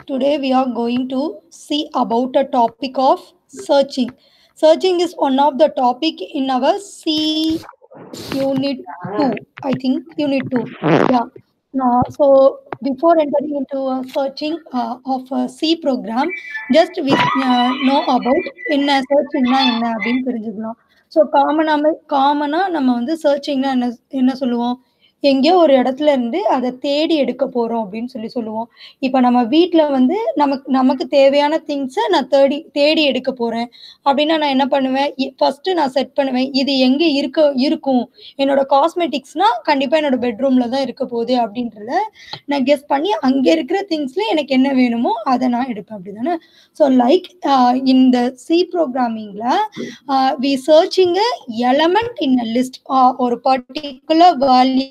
Today we are going to see about a topic of searching. Searching is one of the topic in our C unit 2, I think unit 2. Yeah. Now, so before entering into uh, searching uh, of a C program, just we uh, know about என்ன சர்ச்சிங்னா என்ன அப்படின்னு தெரிஞ்சுக்கலாம் so காமனாக காமனாக நம்ம வந்து சர்ச்சிங்னா என்ன என்ன சொல்லுவோம் எங்கேயோ ஒரு இடத்துல இருந்து அதை தேடி எடுக்க போறோம் அப்படின்னு சொல்லி சொல்லுவோம் இப்போ நம்ம வீட்டில் வந்து நமக்கு நமக்கு தேவையான திங்ஸை நான் தேடி தேடி எடுக்க போறேன் அப்படின்னா நான் என்ன பண்ணுவேன் ஃபர்ஸ்ட் நான் செட் பண்ணுவேன் இது எங்க இருக்க இருக்கும் என்னோட காஸ்மெட்டிக்ஸ்னா கண்டிப்பா என்னோட பெட்ரூம்ல தான் இருக்க போகுது அப்படின்றத நான் கெஸ் பண்ணி அங்க இருக்கிற திங்ஸ்ல எனக்கு என்ன வேணுமோ அதை நான் எடுப்பேன் அப்படிதானே ஸோ லைக் இந்த சி ப்ரோக்ராமிங்ல we searching element in list ஒரு பர்டிகுலர் வேல்யூவை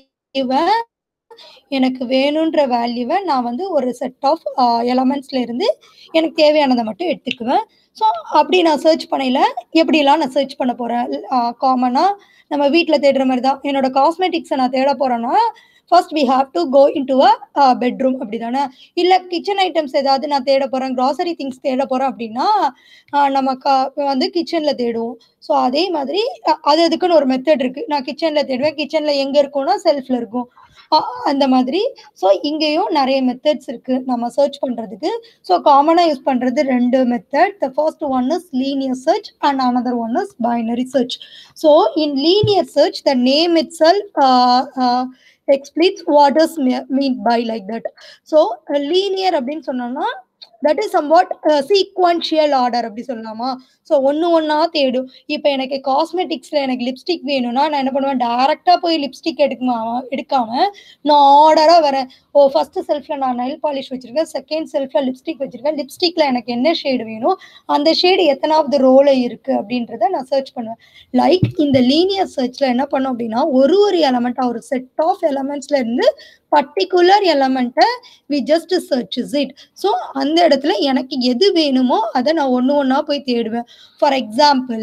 எனக்கு வேணுன்ற வேல்யூவை நான் வந்து ஒரு செட் ஆஃப் எலமெண்ட்ஸ்ல இருந்து எனக்கு தேவையானதை மட்டும் எடுத்துக்குவேன் ஸோ அப்படி நான் சர்ச் பண்ணையில எப்படிலாம் நான் சர்ச் பண்ண போறேன் காமனாக நம்ம வீட்டில் தேடுற மாதிரி தான் என்னோட காஸ்மெட்டிக்ஸை நான் தேட போறேன்னா first we have to go in to a bedroom அப்படி தானே இல்லை கிச்சன் ஐட்டம்ஸ் ஏதாவது நான் தேட போகிறேன் க்ராசரி திங்ஸ் தேட போகிறேன் அப்படின்னா நம்ம க வந்து கிச்சனில் தேடுவோம் ஸோ அதே மாதிரி அது அதுக்குன்னு ஒரு மெத்தட் இருக்குது நான் கிச்சனில் தேடுவேன் கிச்சனில் எங்கே இருக்கும்னா செல்ஃபில் இருக்கும் அந்த மாதிரி ஸோ இங்கேயும் நிறைய மெத்தட்ஸ் இருக்கு நம்ம சர்ச் பண்றதுக்கு ஸோ காமனாக யூஸ் பண்றது ரெண்டு method the first one is linear search and another one is binary search so in linear search the name itself explains what is mean by like that so linear அப்படின்னு சொன்னோம்னா that is somewhat sequential order அப்படி சொல்லலாமா so ஒன்று ஒன்றா தேடும் இப்போ எனக்கு காஸ்மெட்டிக்ஸில் எனக்கு லிப்ஸ்டிக் வேணும்னா நான் என்ன பண்ணுவேன் டேரெக்டாக போய் லிப்ஸ்டிக் எடுக்குமா எடுக்காம நான் ஆர்டராக வரேன் ஓ ஃபர்ஸ்ட் செல்ஃபில் நான் நெல் பாலிஷ் வச்சிருக்கேன் செகண்ட் செல்ஃபில் லிப்ஸ்டிக் வச்சிருக்கேன் லிப்ஸ்டிக்கில் எனக்கு என்ன ஷேடு வேணும் அந்த ஷேடு எத்தனாவது ரோல இருக்கு அப்படின்றத நான் சர்ச் பண்ணுவேன் லைக் இந்த லீனியர் சர்ச்சில் என்ன பண்ணோம் அப்படின்னா ஒரு ஒரு எலமெண்ட்டாக ஒரு செட் ஆஃப் எலமெண்ட்ஸ்ல இருந்து பர்டிகுலர் எலமெண்ட்டை we just search is it so அந்த இடத்துல எனக்கு எது வேணுமோ அதை நான் ஒன்று ஒன்றா போய் தேடுவேன் ஃபார் எக்ஸாம்பிள்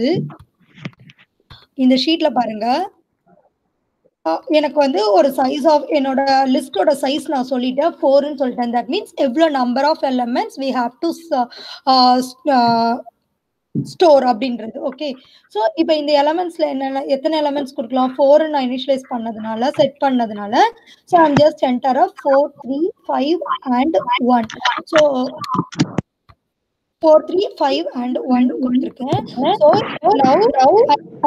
இந்த ஷீட்ல பாருங்க எனக்கு வந்து ஒரு சைஸ் ஆஃப் என்னோட லிஸ்டோட சைஸ் நான் சொல்லிட்டேன் ஃபோர்னு சொல்லிட்டேன் தட் மீன்ஸ் எவ்வளோ number of elements we have to store அப்படின்றது ஓகே ஸோ இப்போ இந்த எலமெண்ட்ஸ்ல என்னென்ன எத்தனை எலமெண்ட்ஸ் கொடுக்கலாம் ஃபோர் நான் இனிஷியலைஸ் பண்ணதுனால செட் பண்ணதுனால so I'm just enter four three five and one so four three five and one கொடுத்துருக்கேன் so now now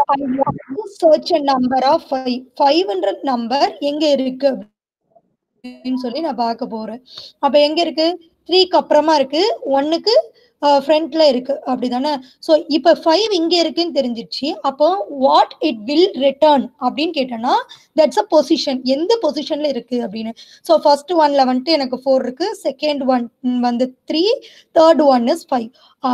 search number of five ஃபைவ்ன்ற நம்பர் எங்க இருக்கு அப்படின்னு சொல்லி நான் பார்க்க போறேன் அப்ப எங்க இருக்கு த்ரீக்கு அப்புறமா இருக்கு ஒன்னுக்கு ஃப்ரண்ட்ல இருக்கு அப்படிதானே ஸோ இப்போ ஃபைவ் இங்க இருக்குன்னு தெரிஞ்சிருச்சு அப்போ வாட் இட் வில் ரிட்டர்ன் அப்படின்னு கேட்டோம்னா தட்ஸ் அ பொசிஷன் எந்த பொசிஷன்ல இருக்கு அப்படின்னு ஸோ ஃபர்ஸ்ட் ஒன்ல வந்துட்டு எனக்கு ஃபோர் இருக்கு செகண்ட் ஒன் வந்து three third one is five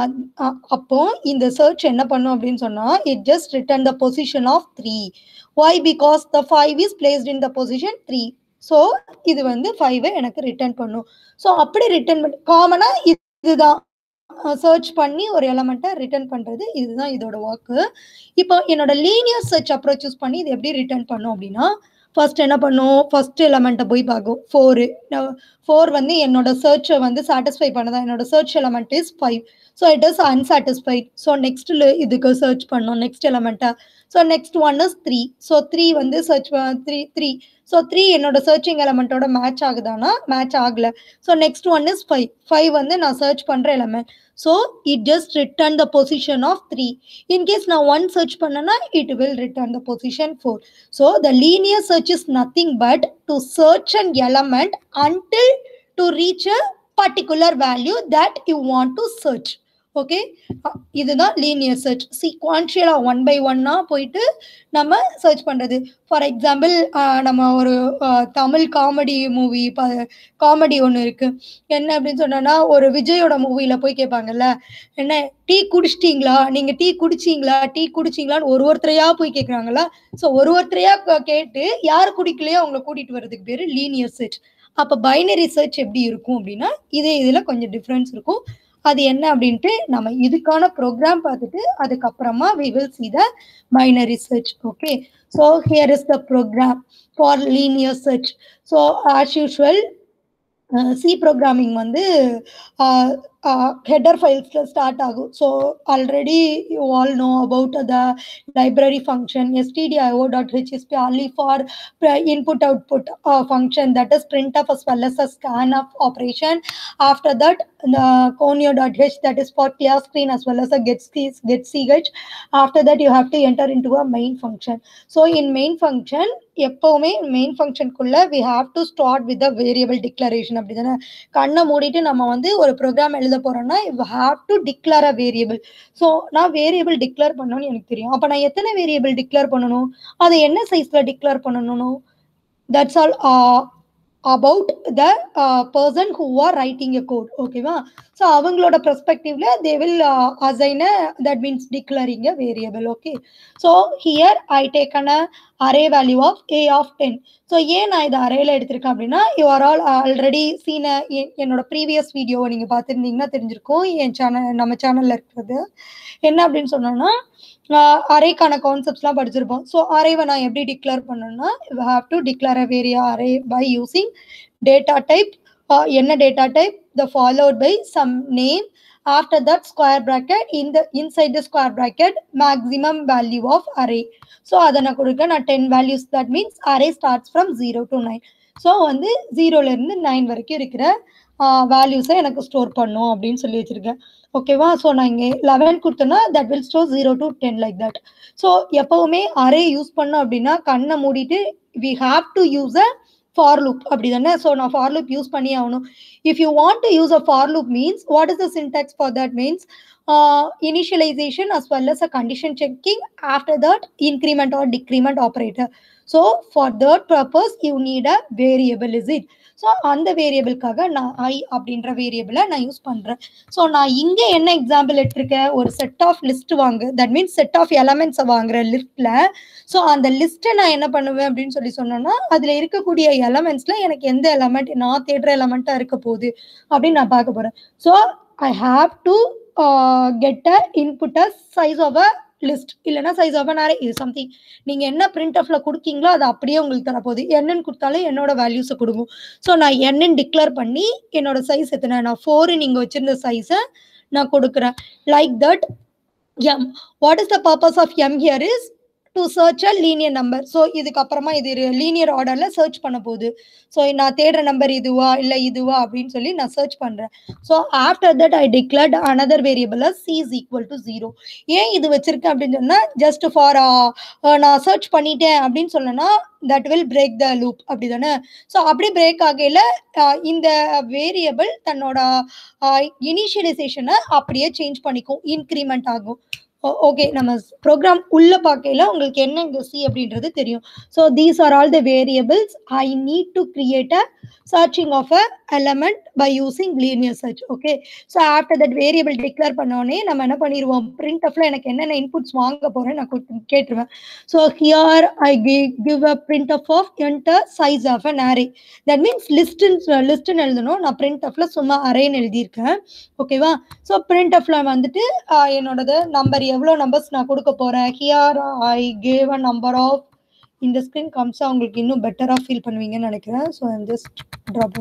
அப்போ இந்த சர்ச் என்ன பண்ணும் அப்படின்னு சொன்னா it just return the position of three why because the five is placed in the position three so இது வந்து ஃபைவை எனக்கு ரிட்டர்ன் பண்ணும் ஸோ அப்படி ரிட்டர்ன் பண்ணி காமனாக இதுதான் சர்ச் பண்ணி ஒரு எலமெண்ட்டை ரிட்டர்ன் பண்ணுறது இதுதான் இதோட ஒர்க்கு இப்போ என்னோட லீனியர் சர்ச் அப்ரோச் யூஸ் பண்ணி இது எப்படி ரிட்டர்ன் பண்ணும் அப்படின்னா ஃபர்ஸ்ட் என்ன பண்ணும் ஃபர்ஸ்ட் எலமெண்ட்டை போய் பார்க்கும் ஃபோரு ஃபோர் வந்து என்னோட சர்ச்சை வந்து சாட்டிஸ்ஃபை பண்ணதா என்னோட search element is five so it is unsatisfied so next இதுக்கு சர்ச் பண்ணும் நெக்ஸ்ட் எலமெண்ட்டை so next one is three so three வந்து search three three so three என்னோட சர்ச்சிங் எலமெண்ட்டோட மேட்ச் ஆகுதானா மேட்ச் ஆகல so next one is five five வந்து நான் சர்ச் பண்ணுற element so it just return the position of three in case நான் one search பண்ணனா it will return the position four so the linear search is nothing but to search and element until to reach a particular value that you want to search okay இதுதான் linear search சீக்வான்ஷியலா one by ஒன்னா போயிட்டு நம்ம search பண்றது for example நம்ம ஒரு Tamil comedy movie comedy ஒன்று இருக்கு என்ன அப்படின்னு சொன்னோன்னா ஒரு விஜயோட மூவில போய் கேட்பாங்கல்ல என்ன டீ குடிச்சிட்டீங்களா நீங்க டீ குடிச்சீங்களா டீ குடிச்சீங்களான்னு ஒரு ஒருத்தரையா போய் கேட்குறாங்களா ஸோ ஒரு ஒருத்தரையா கேட்டு யார் குடிக்கலையோ அவங்கள கூட்டிட்டு வர்றதுக்கு பேரு லீனியர் சர்ச் அப்போ பைனரி சர்ச் எப்படி இருக்கும் அப்படின்னா இதே இதில் கொஞ்சம் டிஃப்ரென்ஸ் இருக்கும் அது என்ன அப்படின்ட்டு நம்ம இதுக்கான ப்ரோக்ராம் பார்த்துட்டு அதுக்கப்புறமா we will see the binary search okay so here is the program for linear search so as usual C programming வந்து ஹெடர் ஃபைல்ஸில் ஸ்டார்ட் ஆகும் so already you all know about the library function STDIO dot HSP only for uh, input output uh, function that is printf as well as a scanf operation after that the conio.h that is for clear screen as well as a get, get ch after that you have to enter into a main function so in main function எப்பவுமே main ஃபங்க்ஷனுக்குள்ள we have to start with variable declaration அப்படி தானே கண்ணை மூடிட்டு நம்ம வந்து ஒரு program எழுத போறோம்னா you have to declare a variable so நான் வேரியபிள் டிக்ளேர் பண்ணணும்னு எனக்கு தெரியும் அப்போ நான் எத்தனை வேரியபிள் டிக்ளேர் பண்ணணும் அதை என்ன சைஸ்ல டிக்ளேர் பண்ணணும் that's all about the person who are writing a code ஓகேவா ஸோ அவங்களோட பெர்ஸ்பெக்டிவ்ல they will assign that means declaring a variable okay so here I taken a array value of A of ten so ஏன் நான் இதை அரேல எடுத்திருக்கேன் அப்படின்னா you are all already சீன என்னோட ப்ரீவியஸ் வீடியோவை நீங்கள் பார்த்துருந்தீங்கன்னா தெரிஞ்சிருக்கும் என் சேனல் நம்ம சேனலில் இருக்கிறது என்ன அப்படின்னு சொன்னோம்னா அரேக்கான கான்செப்ட்ஸ்லாம் படிச்சிருப்போம் ஸோ அரேவை நான் எப்படி டிக்ளேர் பண்ணணும்னா you have to declare a வேரியா array by using data type என்ன data type the followed by some name after that square bracket in the inside the square bracket maximum value of array so அதை நான் கொடுக்க நான் ten values that means array starts from zero to nine so வந்து ஜீரோல இருந்து nine வரைக்கும் இருக்கிற வேல்யூஸை எனக்கு ஸ்டோர் பண்ணும் அப்படின்னு சொல்லி வச்சிருக்கேன் ஓகேவா ஸோ நான் இங்கே லெவன் கொடுத்தேன்னா that will store zero to ten like that so எப்பவுமே அரே யூஸ் பண்ணோம் அப்படின்னா கண்ணை மூடிட்டு we have to use a for loop அப்படி தானே ஸோ நான் ஃபார் லூப் யூஸ் பண்ணி ஆகணும் if you want to use a for loop means what is the syntax for that means initialization as well as a condition checking after that increment or decrement operator so for that purpose you need a variable is it so அந்த வேரியபிள்காக நான் ஐ அப்படின்ற வேரியபிளை நான் use பண்ணுறேன் so நான் இங்கே என்ன example எடுத்திருக்கேன் ஒரு செட் ஆஃப் லிஸ்ட் வாங்கு தட் மீன்ஸ் செட் ஆஃப் எலமெண்ட்ஸை வாங்குற லிஸ்ட்டில் ஸோ அந்த லிஸ்ட்டை நான் என்ன பண்ணுவேன் அப்படின்னு சொல்லி சொன்னேன்னா அதில் இருக்கக்கூடிய எலமெண்ட்ஸில் எனக்கு எந்த எலமெண்ட் நான் தேடுற எலமெண்ட்டாக இருக்க போகுது அப்படின்னு நான் பார்க்க போகிறேன் so I have to get a input a size of a list இல்லைன்னா சைஸ் ஆஃப் அரே இது சம்திங் நீங்கள் என்ன பிரிண்ட் ஆஃப்ல கொடுக்கீங்களோ அது அப்படியே உங்களுக்கு தரப்போகுது என்னன்னு கொடுத்தாலும் என்னோட வேல்யூஸை கொடுக்கும் ஸோ நான் என்னன்னு டிக்ளேர் பண்ணி என்னோட சைஸ் எத்தனை நான் ஃபோரு நீங்கள் வச்சிருந்த சைஸை நான் கொடுக்குறேன் like that um what is the purpose of M here is to search a linear number so இதுக்கப்புறமா இது லீனியர் ஆர்டரில் சர்ச் பண்ண போகுது ஸோ நான் தேடுற நம்பர் இதுவா இல்லை இதுவா அப்படின்னு சொல்லி நான் சர்ச் பண்ணுறேன் so after that I declared another variable C is equal to zero ஏன் இது வச்சிருக்கேன் அப்படின்னு சொன்னால் ஜஸ்ட் ஃபார் நான் சர்ச் பண்ணிட்டேன் அப்படின்னு சொன்னேன்னா that will break the loop அப்படி தானே ஸோ அப்படி பிரேக் ஆகையில் இந்த வேரியபிள் தன்னோட இனிஷியலைசேஷனை அப்படியே சேஞ்ச் பண்ணிக்கும் இன்க்ரிமெண்ட் ஆகும் ஓகே நம்ம ப்ரோக்ராம் உள்ள பார்க்கையில உங்களுக்கு என்ன இங்க சி அப்படின்றது தெரியும் so these are all the variables I need to create a searching of a element by using linear search okay so after that variable declare பண்ணோடனே நம்ம என்ன பண்ணிடுவோம் பிரிண்ட் ஆஃப்ல எனக்கு என்னென்ன இன்புட்ஸ் வாங்க போறேன் நான் கேட்டுருவேன் so here I give a print of of enter size of an array that means லிஸ்ட்னு லிஸ்ட்னு எழுதணும் நான் பிரிண்ட் ஆஃப்ல சும்மா அரேன்னு எழுதியிருக்கேன் ஓகேவா ஸோ பிரிண்ட் ஆஃப்ல வந்துட்டு என்னோடது நம்பர் எவ்வளோ நம்பர்ஸ் நான் கொடுக்க போறேன் here I gave a number of இந்த ஸ்க்ரீன் காமிச்சா உங்களுக்கு இன்னும் பெட்டராக ஃபீல் பண்ணுவீங்கன்னு நினைக்கிறேன் so just drop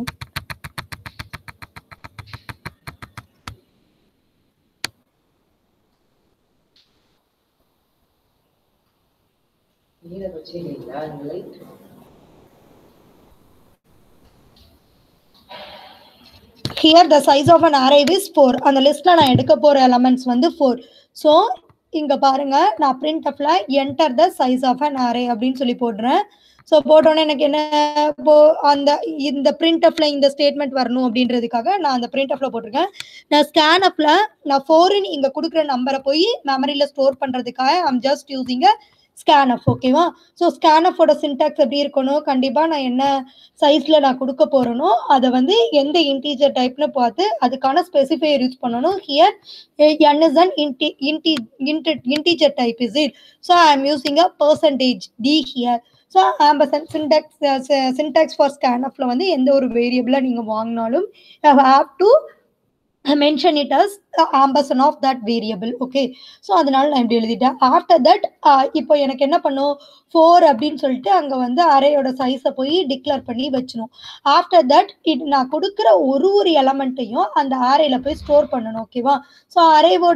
here the size of an array is four அந்த லிஸ்ட்ல நான் எடுக்க போற எலமெண்ட்ஸ் வந்து ஃபோர் ஸோ இங்க பாருங்க நான் பிரிண்ட் அப்ல enter the size of an array அப்படின்னு சொல்லி போடுறேன் ஸோ போட்டோன்னே எனக்கு என்ன இப்போ அந்த இந்த பிரிண்ட் அப்ல இந்த ஸ்டேட்மெண்ட் வரணும் அப்படின்றதுக்காக நான் அந்த பிரிண்ட் அப்ல போட்டிருக்கேன் நான் ஸ்கேன் அப்ல நான் ஃபோர்னு இங்க கொடுக்குற நம்பரை போய் மெமரியில ஸ்டோர் பண்றதுக்காக I'm just using scanf ஓகேவா ஸோ ஸ்கேன் அஃபோட சின்டாக்ஸ் எப்படி இருக்கணும் கண்டிப்பாக நான் என்ன சைஸில் நான் கொடுக்க போகிறேனோ அதை வந்து எந்த இன்டீஜர் டைப்னு பார்த்து அதுக்கான ஸ்பெசிஃபையர் யூஸ் பண்ணணும் here N is an int int integer type is it so I am using a percentage D here so ampersand syntax syntax for scan அப்ல வந்து எந்த ஒரு வேரியபிளாக நீங்கள் வாங்கினாலும் have to mention it as ampersand of that variable okay so அதனால நான் இப்படி எழுதிட்டேன் ஆஃப்டர் தட் இப்போ எனக்கு என்ன பண்ணும் ஃபோர் அப்படின்னு சொல்லிட்டு அங்கே வந்து அரேயோட சைஸை போய் டிக்ளேர் பண்ணி வச்சிடும் ஆஃப்டர் தட் இது நான் கொடுக்குற ஒரு ஒரு எலமெண்ட்டையும் அந்த அரேல போய் ஸ்டோர் பண்ணணும் ஓகேவா ஸோ அரேவோட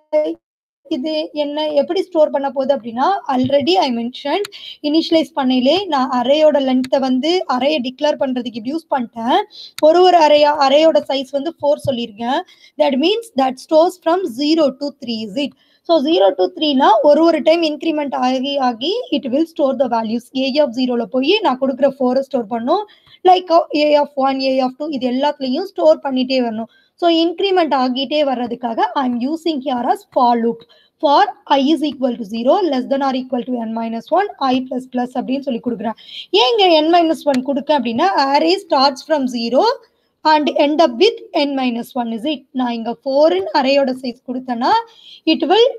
இது என்ன எப்படி ஸ்டோர் பண்ண போகுது அப்படின்னா ஆல்ரெடி ஐ மென்ஷன் இனிஷியலைஸ் பண்ணையிலே நான் அரேயோட லென்த்தை வந்து அரையை டிக்ளேர் பண்றதுக்கு இப்படி யூஸ் பண்ணிட்டேன் ஒரு ஒரு அரையா அரையோட சைஸ் வந்து ஃபோர் சொல்லியிருக்கேன் that means that stores from zero to three is it so zero to த்ரீனா ஒரு ஒரு டைம் இன்க்ரிமெண்ட் ஆகி ஆகி it will store the values A of ஜீரோவில் போய் நான் கொடுக்குற ஃபோரை ஸ்டோர் பண்ணும் like A of one A of two இது எல்லாத்துலேயும் ஸ்டோர் பண்ணிட்டே வரணும் ஸோ இன்க்ரிமெண்ட் ஆகிட்டே வர்றதுக்காக I am using here as for loop for I is equal to zero less than or equal to N minus one I plus plus அப்படின்னு சொல்லி கொடுக்குறேன் ஏன் இங்கே என் மைனஸ் ஒன் கொடுக்க அப்படின்னா array starts from zero and end up with N minus one is it நான் இங்கே ஃபோரின் அரேயோட சைஸ் கொடுத்தேன்னா it will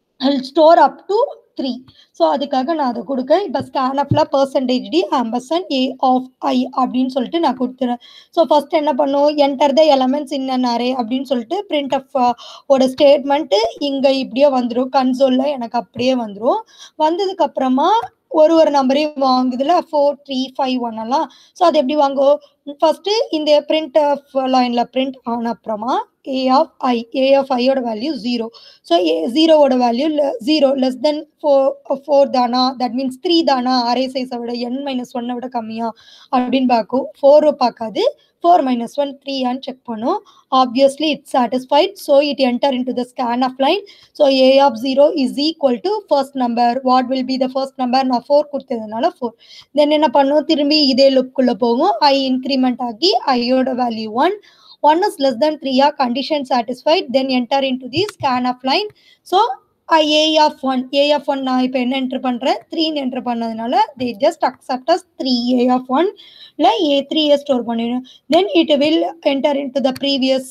store up to three so அதுக்காக நான் அதை கொடுக்க இப்போ ஸ்கேனப்ல percentage D ampersand A of I அப்படின்னு சொல்லிட்டு நான் கொடுத்துறேன் ஸோ ஃபர்ஸ்ட் என்ன பண்ணும் enter the elements in an array அப்படின்னு சொல்லிட்டு பிரிண்ட் அப் ஓட ஸ்டேட்மெண்ட்டு இங்கே இப்படியே வந்துடும் கன்சோலில் எனக்கு அப்படியே வந்துடும் வந்ததுக்கு அப்புறமா ஒரு ஒரு நம்பரையும் வாங்குதுல ஃபோர் த்ரீ ஃபைவ் ஒன் எல்லாம் ஸோ அது எப்படி வாங்கும் ஃபர்ஸ்ட் இந்த பிரிண்ட் ஆஃப் லைன்ல பிரிண்ட் ஆன அப்புறமா A of I A of ஐயோட வேல்யூ ஜீரோ ஸோ ஏ ஜீரோவோட value zero less than four four தானா தட் மீன்ஸ் த்ரீ தானா அரே சைஸை விட என் மைனஸ் ஒன்னை விட கம்மியா அப்படின்னு பார்க்கும் ஃபோரை பார்க்காது ஃபோர் மைனஸ் ஒன் த்ரீயான்னு செக் பண்ணும் obviously it's satisfied so it enter in to the scan of line so A of zero is equal to first number what will be the first number நான் four கொடுத்ததுனால four then என்ன பண்ணும் திரும்பி இதே லுக்குள்ளே போகும் ஐ increment ஆகி ஐயோட value one one is less than த்ரீயா condition satisfied then enter in to the scan of line so A of one A of one நான் இப்போ என்ன என்ட்ரு பண்ணுறேன் த்ரீன்னு என்ட்ரு பண்ணதுனால they just accept as three A of one இல்லை A த்ரீயே store பண்ணிடும் then it will enter in to the previous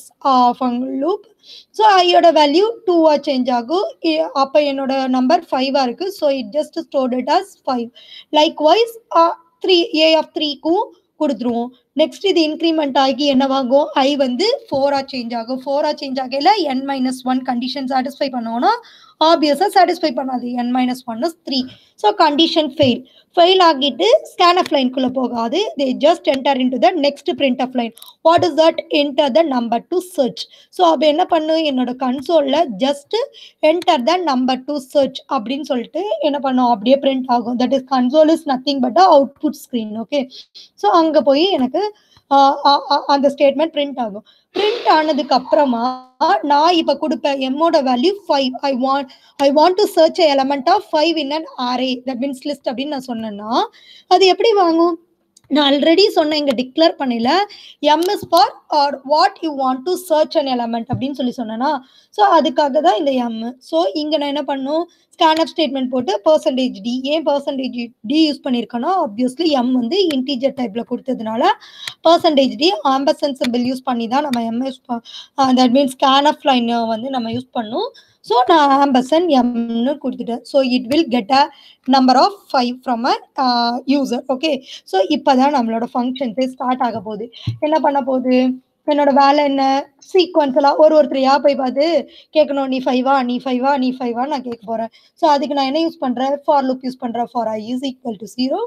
loop so ஐயோட வேல்யூ டூவாக சேஞ்ச் ஆகும் அப்போ என்னோட நம்பர் ஃபைவாக இருக்குது so it just stored it as five likewise three A of த்ரீக்கும் கொடுத்துருவோம் நெக்ஸ்ட் இது இன்க்ரிமெண்ட் ஆகி என்னவாகும் ஐ வந்து ஃபோரா சேஞ்ச் ஆகும் ஃபோரா சேஞ்ச் ஆகல N minus one condition satisfy பண்ணுவோம்னா ஆப்வியஸாக சாட்டிஸ்ஃபை பண்ணாது N minus one is three so condition fail fail ஆகிட்டு ஸ்கேன் ஆஃப் லைனுக்குள்ளே போகாது they just enter in to the next print of line what is that enter the number to search so அப்போ என்ன பண்ணு என்னோட கன்சோலில் just enter the number to search அப்படின்னு சொல்லிட்டு என்ன பண்ணும் அப்படியே பிரிண்ட் ஆகும் that is console is nothing but output screen okay so அங்கே போய் எனக்கு அந்த ஸ்டேட்மெண்ட் பிரிண்ட் ஆகும் பிரிண்ட் ஆனதுக்கு அப்புறமா நான் இப்ப கொடுப்பேன் எம்மோட value five I want I want to search element of five in an array that means list அப்படின்னு நான் சொன்னேன்னா அது எப்படி வாங்கும் நான் ஆல்ரெடி சொன்னேன் இங்க டிக்ளேர் பண்ணல MS for are what you want to search an element அப்படின்னு சொல்லி சொன்னேன்னா ஸோ அதுக்காக தான் இந்த எம் ஸோ இங்க நான் என்ன பண்ணும் ஸ்கேன் அப் ஸ்டேட்மெண்ட் போட்டு percentage d and percentage d use பண்ணியிருக்கேன்னா ஆப்வியஸ்லி எம் வந்து இன்டீஜர் டைப்ல கொடுத்ததுனால percentage D ampersand simple use பண்ணி தான் நம்ம m use that means scanf line வந்து நம்ம யூஸ் பண்ணோம் ஸோ நான் ஆம்பர்சன் எம்னு கொடுத்துட்டேன் so it will get a number of five from a user okay so இப்போ தான் நம்மளோட ஃபங்க்ஷன்ஸே ஸ்டார்ட் ஆக போகுது என்ன பண்ண போகுது என்னோட வேலை என்ன சீக்வன்ஸ்லாம் ஒரு ஒருத்தரையா போய் பார்த்து கேட்கணும் நீ ஃபைவா நீ ஃபைவா நீ ஃபைவா நான் கேட்க போறேன் ஸோ அதுக்கு நான் என்ன யூஸ் பண்றேன் ஃபார் லுக் யூஸ் பண்றேன் for I is equal to zero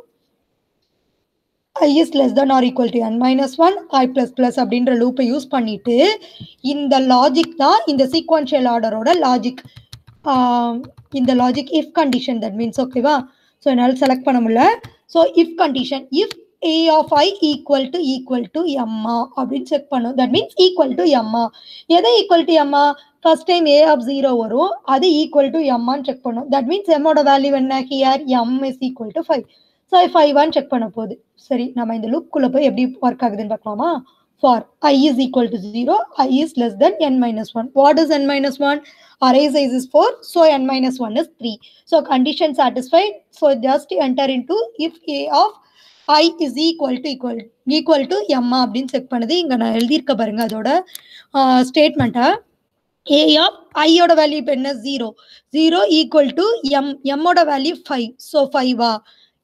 i is less than or equal to N minus one I plus plus அப்படின்ற லூப்பை யூஸ் பண்ணிட்டு இந்த லாஜிக் தான் இந்த சீக்வன்ஷியல் ஆர்டரோட லாஜிக் இந்த logic if condition that means ஓகேவா ஸோ என்னால் செலக்ட் பண்ண முடியல so if condition if a of i equal to equal to எம்மா அப்படின்னு செக் பண்ணும் தட் மீன்ஸ் ஈக்குவல் டு எம்மா எதை ஈக்குவல் டு எம்மா first time a of zero வரும் அது ஈக்குவல் டு எம்மான்னு செக் பண்ணும் தட் மீன்ஸ் எம்மோட வேல்யூ என்ன here m is equal to five so ஃபைவான்னு செக் பண்ண போகுது சரி நம்ம இந்த லுக்குள்ளே போய் எப்படி ஒர்க் ஆகுதுன்னு பார்க்கலாமா for I is equal to zero i is less than n minus one what is n minus one array size is 4 so n minus 1 is 3 so condition satisfied so just enter into if a of i is equal to equal equal to m அப்படின்னு check பண்ணுது இங்க நான் எழுதியிருக்க பாருங்க அதோட ஸ்டேட்மெண்ட்டை ஏ of ஐயோட value இப்போ என்ன zero zero equal to m எம்மோட வேல்யூ ஃபைவ் ஸோ ஃபைவா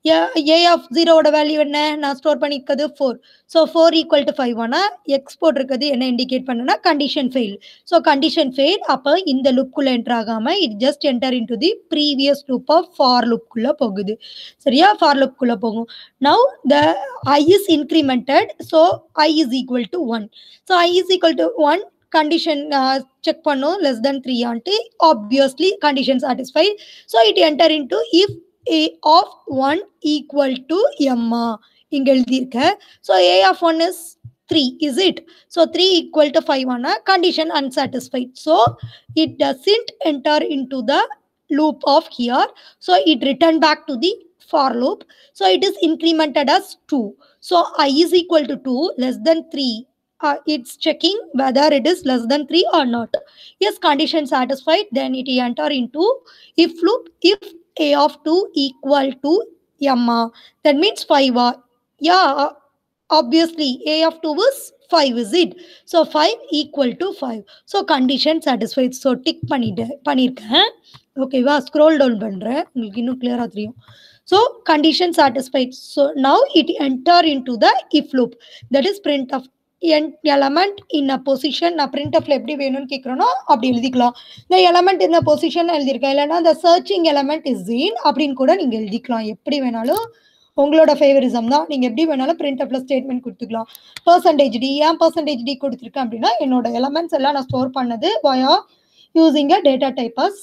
ஏ ஆஃப் ஜீரோவோட வேல்யூ என்ன நான் ஸ்டோர் பண்ணிக்கிறது four so four equal to five ஆனால் எக்ஸ் போட்டிருக்கிறது என்ன இண்டிகேட் பண்ணுன்னா condition fail so condition fail அப்போ இந்த லுக்குள்ளே என்டர் ஆகாமல் இது just enter in to the previous loop of for லுக்குள்ளே போகுது சரியா ஃபார் லுக்குள்ளே போகும் now the i is incremented so i is equal to one so i is equal to one condition check பண்ணும் less than three and obviously condition satisfy so it enter in into if a of one equal to எம்மா இங்கே எழுதியிருக்கேன் so A of one is three is it so three equal to five ஆனால் condition unsatisfied so it doesn't enter in to the loop of here so it returned back to the for loop so it is incremented as 2 so i is equal to 2 less than 3 uh, it's checking whether it is less than 3 or not yes condition satisfied then it enter into if loop if a of 2 equal to yamma that means 5 uh, yeah uh, obviously a of 2 is 5 is it so 5 equal to 5 so condition satisfied so tick பண்ணிட்டு பண்ணியிருக்கேன் ஓகேவா scroll down பண்ணுறேன் உங்களுக்கு இன்னும் கிளியராக தெரியும் so condition satisfied so now it enter in to the if loop that is printf an element in a position நான் பிரிண்ட் ஆஃப்ல எப்படி வேணும்னு கேட்குறேனோ அப்படி எழுதிக்கலாம் இந்த எலமெண்ட் இந்த பொசிஷன் எழுதியிருக்கேன் இல்லைன்னா இந்த சர்ச்சிங் எலமெண்ட் இஸ் இன் அப்படின்னு கூட நீங்கள் எழுதிக்கலாம் எப்படி வேணாலும் உங்களோட ஃபேவரிசம் தான் நீங்கள் எப்படி வேணாலும் பிரிண்ட் அப்ல ஸ்டேட்மெண்ட் கொடுத்துக்கலாம் percentage d and percentage d கொடுத்துருக்கேன் அப்படின்னா என்னோட எலமெண்ட்ஸ் எல்லாம் நான் ஸ்டோர் பண்ணது via using a data type as